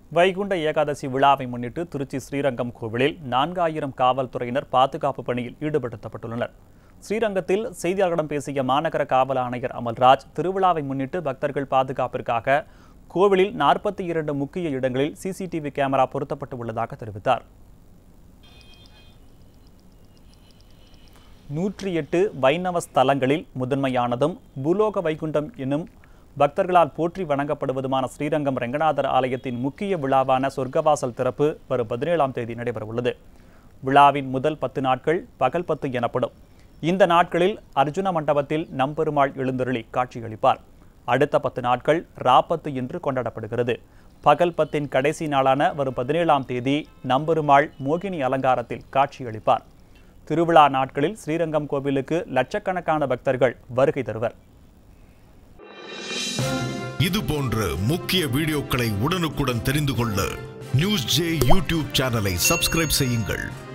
வைகுண்ட ஏகாதசி விழாவை முன்னிட்டு திருச்சி ஸ்ரீரங்கம் கோவிலில் நான்காயிரம் காவல்துறையினர் பாதுகாப்பு பணியில் ஈடுபடுத்தப்பட்டுள்ளனர் ஸ்ரீரங்கத்தில் செய்தியாளர்களிடம் பேசிய மாநகர காவல் ஆணையர் அமல்ராஜ் திருவிழாவை முன்னிட்டு பக்தர்கள் பாதுகாப்பிற்காக கோவிலில் நாற்பத்தி இரண்டு முக்கிய இடங்களில் சிசிடிவி கேமரா பொருத்தப்பட்டு உள்ளதாக தெரிவித்தார் நூற்றி எட்டு வைணவ ஸ்தலங்களில் முதன்மையானதும் பூலோக வைகுண்டம் எனும் பக்தர்களால் போற்றி வணங்கப்படுவதுமான ஸ்ரீரங்கம் ரெங்கநாதர் ஆலயத்தின் முக்கிய விழாவான சொர்க்கவாசல் திறப்பு வரும் பதினேழாம் தேதி நடைபெறவுள்ளது விழாவின் முதல் பத்து நாட்கள் பகல் பத்து எனப்படும் இந்த நாட்களில் அர்ஜுன மண்டபத்தில் நம்பெருமாள் எழுந்தருளி காட்சியளிப்பார் அடுத்த பத்து நாட்கள் ராப்பத்து என்று கொண்டாடப்படுகிறது பகல் பத்தின் கடைசி நாளான வரும் பதினேழாம் தேதி நம்பெருமாள் மோகினி அலங்காரத்தில் காட்சியளிப்பார் திருவிழா நாட்களில் ஸ்ரீரங்கம் கோவிலுக்கு லட்சக்கணக்கான பக்தர்கள் வருகை தருவர் இது போன்ற முக்கிய வீடியோக்களை உடனுக்குடன் தெரிந்து கொள்ள நியூஸ் ஜே யூடியூப் சேனலை சப்ஸ்கிரைப் செய்யுங்கள்